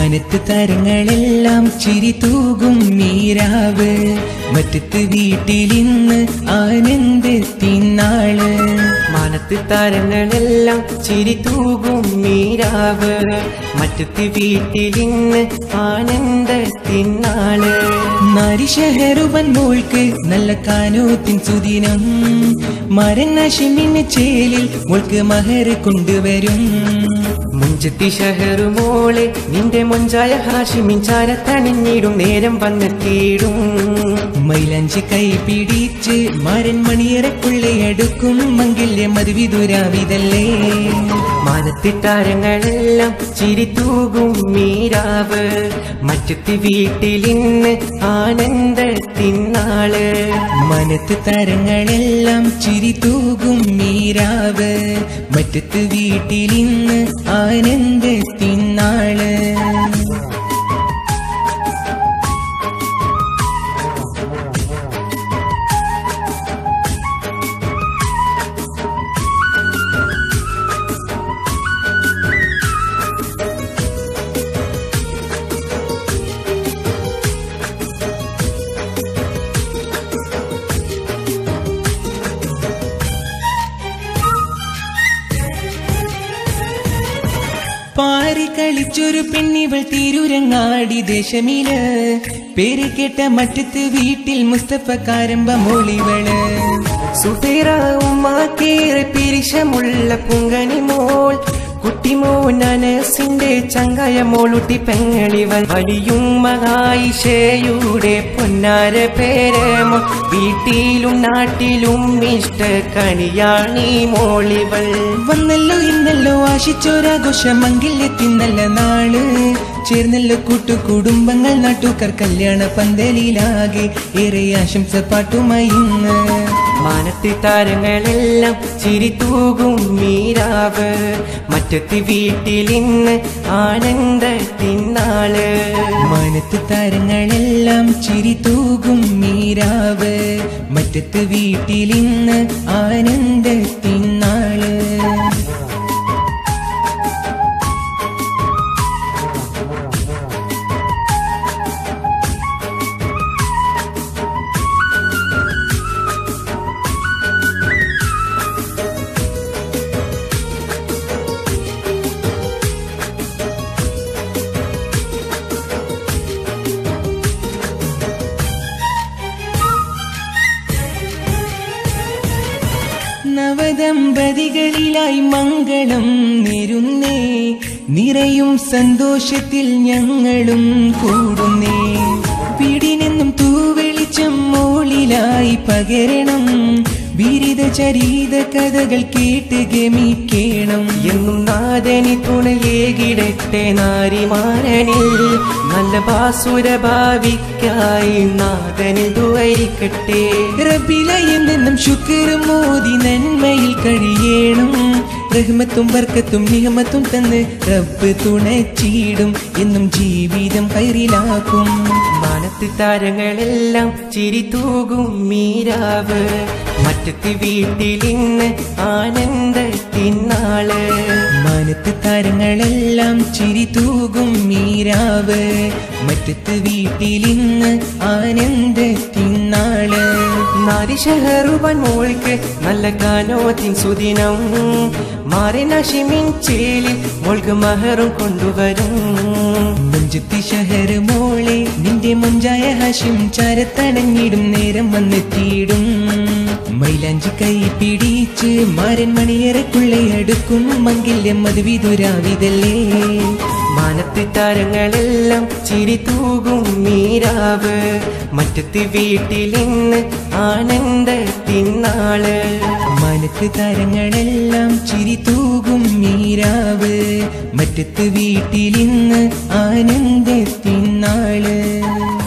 മനത്ത് താരങ്ങളെല്ലാം ചിരി തൂകും മീരാവ് മറ്റത്ത് വീട്ടിലിന്ന് ആനന്ദത്തിനാള് മാനത്ത് താരങ്ങളെല്ലാം ചിരി തൂകും മീരാവ് മറ്റത്ത് വീട്ടിലിന്ന് ആനന്ദത്തിനാള് നാരിഷഹറുവൻ മോൾക്ക് നല്ല കാനൂത്തിൻ സുദിനം മരൻ നഷിമിന് ചേലിൽ മോൾക്ക് മഹർ കൊണ്ടുവരും മുഞ്ചത്തി ഷഹറുമോളെ നിന്റെ മൊഞ്ചായ ഹാഷിമിൻ ചാരത്തണിഞ്ഞിടും നേരം വന്നെത്തിയിടും മൈലാഞ്ചി കൈ പിടിച്ച് മരൻ മണിയറക്കുള്ളയടുക്കും മംഗല്യ മധുവിതുരാവിതല്ലേ മാനത്തി താരങ്ങളെല്ലാം ചിരി തൂകും മീരാവ് മറ്റത്തി വീട്ടിലിന്ന് ആനന്ദത്തിനാള് മനത്ത് താരങ്ങളെല്ലാം ചിരി തൂകും മീരാവ് മറ്റത്ത് വീട്ടിലിന്ന് ആനന്ദത്തിനാള് പാറി കളിച്ചൊരു പെണ്ണിവൾ തിരുരങ്ങാടി ദേശമില് പേര് കേട്ട മറ്റത്ത് വീട്ടിൽ മുസ്തഫ കാരമ്പ മോളിവള് സുഹേറ ഉമ്മാക്കേറെ പിരിശമുള്ള പുങ്കനി മോൾ കുട്ടിമോനസിന്റെ ചങ്കായ മോളുട്ടി പെങ്ങളിവൻ വലിയും മഹായിഷയുടെ പൊന്നാര പേരമോ വീട്ടിലും നാട്ടിലും ഇഷ്ട കണിയാണി മോളിവൾ വന്നല്ലോ ഇന്നല്ലോ ആശിച്ചൊരാഘോഷ മംഗല്യത്തിൻ നല്ല നാള് ചേർന്നല്ലോ കൂട്ടു കുടുംബങ്ങൾ നാട്ടുകാർ കല്യാണ പന്തലിലാകെ ഏറെ ആശംസ പാട്ടുമായി ഇന്ന് മാനത്തി താരങ്ങളെല്ലാം ചിരി തൂകും മീരാവ് മറ്റത്തി വീട്ടിലിന്ന് ആനന്ദത്തിനാള് മനത്ത് താരങ്ങളെല്ലാം ചിരി തൂകും മീരാവ് മറ്റത്ത് വീട്ടിലിന്ന് ആനന്ദത്തിനാള് നവദമ്പതികളിലായി മംഗളം നേരുന്നേ നിറയും സന്തോഷത്തിൽ ഞങ്ങളും കൂടുന്നേ വീടിനെന്നും തൂവെളിച്ചം മോളിലായി പകരണം ബിരിത ചരീത കഥകൾ കേട്ട് ഗമിക്കണം എന്നും നാദനി തുണയേകിടട്ടെ നാരിമാരനിൽ നല്ല ബാസുര ഭാവിക്കായി നാദനിൽ ദുവരിക്കട്ടെ റബിലയിൽ നിന്നും ശുക്രം മോദി നന്മയിൽ കഴിയണം റഹ്മത്തും വർക്കത്തും നിഹമത്തും തന്ന് റബ്ബ് തുണച്ചിടും എന്നും ജീവിതം കയറിലാക്കും മാനത്ത് താരങ്ങളെല്ലാം ചിരി തൂകും മീരാവ് മറ്റത്തി വീട്ടിലിന്ന് ആനന്ദത്തിനാള് മാനത്ത് താരങ്ങളെല്ലാം ചിരി തൂകും മീരാവ് മറ്റത്ത് വീട്ടിലിന്ന് ആനന്ദത്തിനാള് നാരിഷഹറുവൻ മോൾക്ക് നല്ല കാനോത്തിൻ സുദിനം മാറി നഷിമിൻ ചേലിൽ മോൾക്ക് മഹറും കൊണ്ടുവരും മഞ്ചത്തി ഷഹർ മോളെ നിന്റെ മുഞ്ചായ ഹഷിം ചരത്തടഞ്ഞിടും നേരം വന്നെത്തിയിടും മൈലാഞ്ചി കൈ പിടിച്ച് മാരൻ മണിയറക്കുള്ളയടുക്കും മംഗല്യം മധുവിതുരാവിതല്ലേ മാനത്ത് താരങ്ങളെല്ലാം ചിരി തൂകും മീരാവ് മറ്റത്ത് വീട്ടിലിന്ന് ആനന്ദത്തിനാള് മനത്ത് താരങ്ങളെല്ലാം ചിരി തൂകും മീരാവ് മറ്റത്ത് വീട്ടിലിന്ന് ആനന്ദത്തിനാള്